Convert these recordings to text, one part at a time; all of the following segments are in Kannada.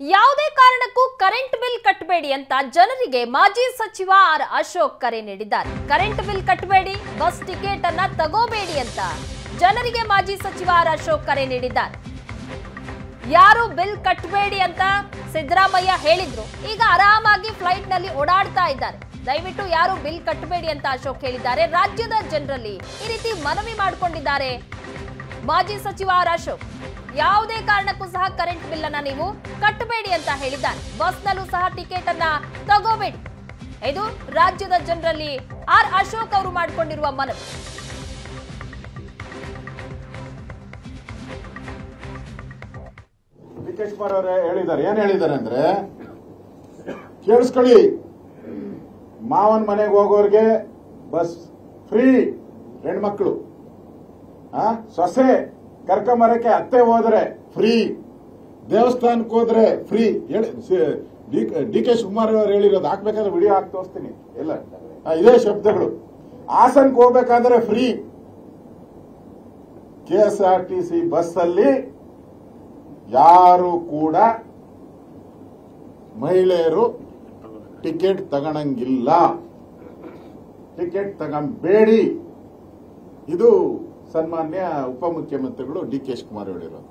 ಯಾವುದೇ ಕಾರಣಕ್ಕೂ ಕರೆಂಟ್ ಬಿಲ್ ಕಟ್ಟಬೇಡಿ ಅಂತ ಜನರಿಗೆ ಮಾಜಿ ಸಚಿವ ಆರ್ ಅಶೋಕ್ ಕರೆ ನೀಡಿದ್ದಾರೆ ಕರೆಂಟ್ ಬಿಲ್ ಕಟ್ಟಬೇಡಿ ಬಸ್ ಟಿಕೆಟ್ ಅನ್ನ ತಗೋಬೇಡಿ ಅಂತ ಜನರಿಗೆ ಮಾಜಿ ಸಚಿವ ಆರ್ ಅಶೋಕ್ ಕರೆ ನೀಡಿದ್ದಾರೆ ಯಾರು ಬಿಲ್ ಕಟ್ಟಬೇಡಿ ಅಂತ ಸಿದ್ದರಾಮಯ್ಯ ಹೇಳಿದ್ರು ಈಗ ಆರಾಮಾಗಿ ಫ್ಲೈಟ್ ನಲ್ಲಿ ಓಡಾಡ್ತಾ ಇದ್ದಾರೆ ದಯವಿಟ್ಟು ಯಾರು ಬಿಲ್ ಕಟ್ಟಬೇಡಿ ಅಂತ ಅಶೋಕ್ ಹೇಳಿದ್ದಾರೆ ರಾಜ್ಯದ ಜನರಲ್ಲಿ ಈ ರೀತಿ ಮನವಿ ಮಾಡಿಕೊಂಡಿದ್ದಾರೆ ಮಾಜಿ ಸಚಿವ ಆರ್ ಅಶೋಕ್ ಯಾವುದೇ ಕಾರಣಕ್ಕೂ ಸಹ ಕರೆಂಟ್ ಬಿಲ್ ಅನ್ನ ನೀವು ಕಟ್ಟಬೇಡಿ ಅಂತ ಹೇಳಿದ್ದಾರೆ ಬಸ್ನಲ್ಲೂ ಸಹ ಟಿಕೆಟ್ ಅನ್ನ ತಗೋಬೇಡಿ ಇದು ರಾಜ್ಯದ ಜನರಲ್ಲಿ ಆರ್ ಅಶೋಕ್ ಅವರು ಮಾಡಿಕೊಂಡಿರುವ ಮನವಿ ಡಿ ಕೆ ಶಿವಕುಮಾರ್ ಅವರೇ ಹೇಳಿದ್ದಾರೆ ಏನ್ ಹೇಳಿದ್ದಾರೆ ಅಂದ್ರೆ ಕೇಳಿಸ್ಕೊಳ್ಳಿ ಮಾವನ್ ಮನೆಗೆ ಹೋಗೋರ್ಗೆ ಬಸ್ ಫ್ರೀ ಹೆಣ್ಮಕ್ಳು ಆ ಸೊಸೆ ಕರ್ಕೊಂಬರಕ್ಕೆ ಅತ್ತೆ ಹೋದ್ರೆ ಫ್ರೀ ದೇವಸ್ಥಾನಕ್ಕೆ ಹೋದ್ರೆ ಫ್ರೀ ಡಿ ಕೆ ಶಿವಕುಮಾರ್ ಅವರು ಹೇಳಿರೋದು ಹಾಕ್ಬೇಕಾದ್ರೆ ವಿಡಿಯೋ ಹಾಕಿ ತೋರಿಸ್ತೀನಿ ಇಲ್ಲ ಆ, ಇದೇ ಶಬ್ದಗಳು ಹಾಸನ್ಗೆ ಹೋಗ್ಬೇಕಾದ್ರೆ free K S R T C bus ಅಲ್ಲಿ ಯಾರು ಕೂಡ ಮಹಿಳೆಯರು ಟಿಕೆಟ್ ತಗೊಳಂಗಿಲ್ಲ ಟಿಕೆಟ್ ತಗೊಂಬೇಡಿ ಇದು ಸನ್ಮಾನ್ಯ ಉಪಮುಖ್ಯಮಂತ್ರಿಗಳು ಡಿ ಕೆ ಶಿವಕುಮಾರ್ ಹೇಳಿರೋದು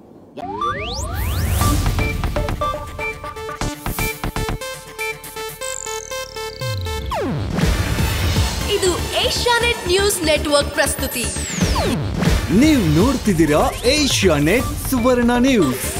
ಇದು ಏಷ್ಯಾನೆಟ್ ನ್ಯೂಸ್ ನೆಟ್ವರ್ಕ್ ಪ್ರಸ್ತುತಿ ನೀವು ನೋಡ್ತಿದ್ದೀರಾ ಏಷ್ಯಾ ನೆಟ್ ಸುವರ್ಣ ನ್ಯೂಸ್